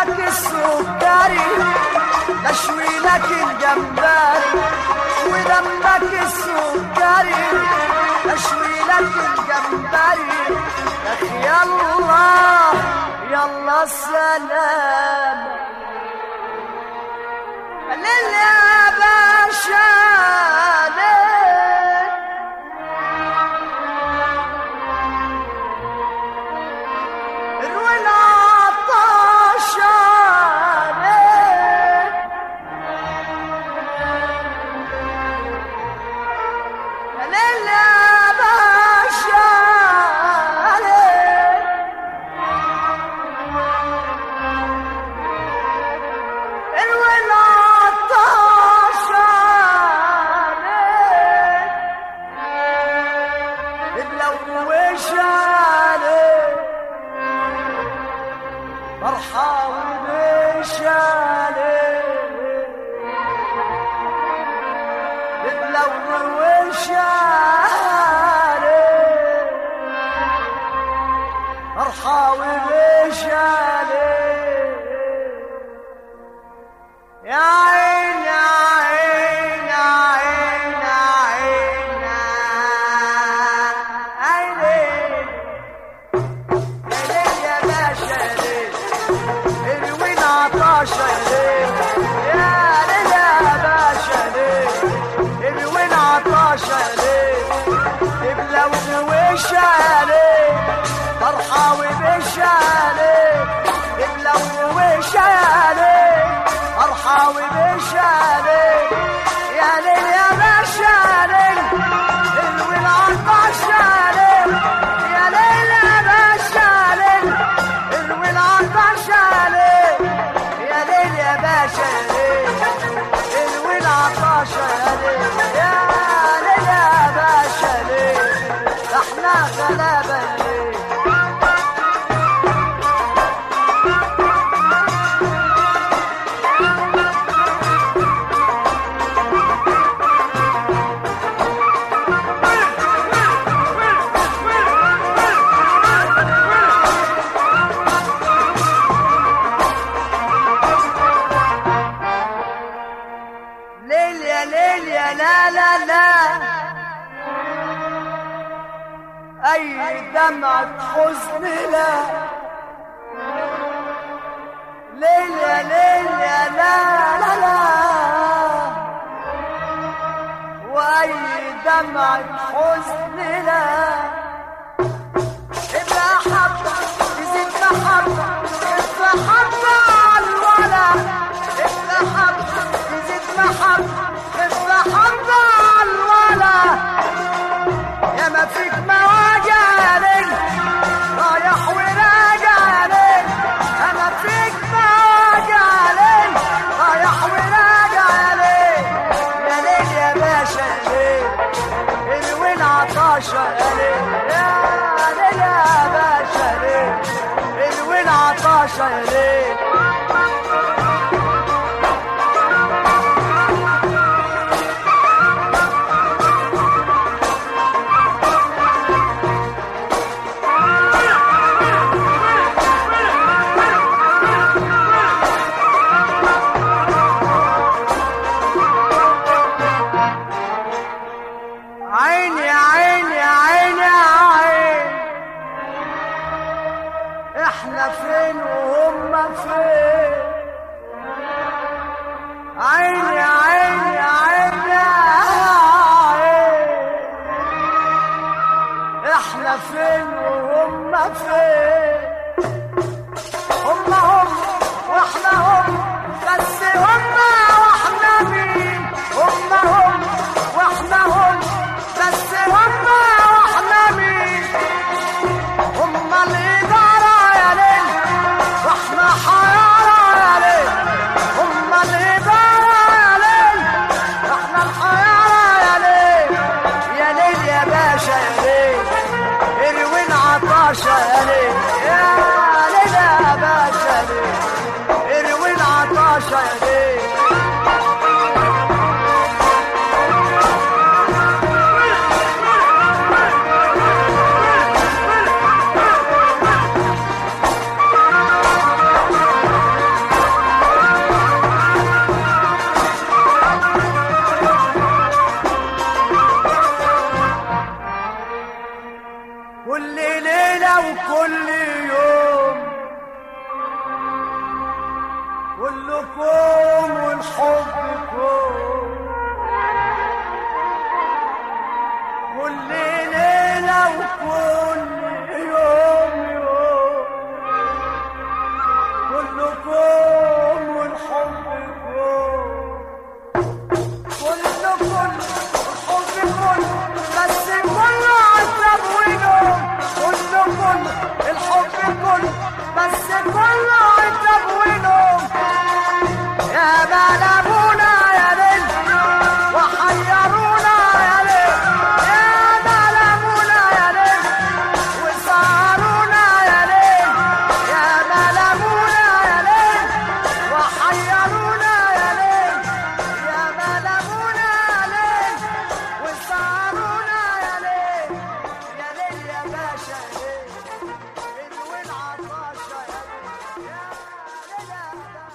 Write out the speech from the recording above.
لك السكري نشوي لك الجمبري ودمك السكري نشوي لك الجمبري يا اخي يلا يلا السلام ليل يا باشا ليل الولا عطاشة ليل ليل يا باشا ليل الولا عطاشة ليل بلوش عليك فرحة ومش عليك بلوش عليك فرحة ومش عليك يا عين يا عين يا عين يا عين يا عيني ليل يا باشا ليل الوين عطاشة ليل يا ليل يا باشا ليل الوين عطاشة ليل بلون وش عليك فرحة وبش عليك بلون وش عليك فرحة وبش عليك يا ليل يا باشا ليل الوين عطاشة ليل يا ليل يا باشا ليل الوين عطاشة ليل يا ليل يا باشا ليل الوين عطاشة ليل يا ليل يا باشا ليل احنا غلابة ليل ليل يا ليل يا لا لا لا أي دمعة حزن لا ليل يا ليل يا لا لا لا وأي دمعة حزن لا ابقى حبة تزيد محبة ابقى حبة على الولا ابقى حبة تزيد محبة ابقى حبة على الولا يا ما فيك مواجع ليل رايح وراجع ليل انا فيك مواجع ليل رايح وراجع ليل يا ليل يا باشا ليل الوين عطاشة يا ليل يا ليل يا باشا ليل الوين عطاشة يا ليل عين يا عين يا عين يا عين احنا فين وهم فين عين يا عين يا عين يا عين احنا فين وهم فين هم هم واحنا هم بس هم واحنا مين هم هم واحنا هم بس هم واحنا مين هم الإدارة يا ليل واحنا حيارى يا ليل هم الإدارة يا ليل واحنا الحيارى يا ليل يا ليل يا باشا يا ليل اروين عطاشة يا ليل يا ليل يا باشا يا ليل اروين عطاشة يا ليل كلكم والحب كون كل ليلة وكل يوم يوم كلكم والحب كون كل كل الحب كل بس كل عتب ونوم كل كل الحب كل بس كل عتب ونوم يا بلغونا يا ليل وحيرونا يا ليل يا بلغونا يا ليل وسهرونا يا ليل يا بلغونا يا ليل وحيرونا يا ليل يا بلغونا يا ليل وسهرونا يا ليل يا ليل يا باشا يا ليل الوين عطاشة يا ليل يا ليل يا باشا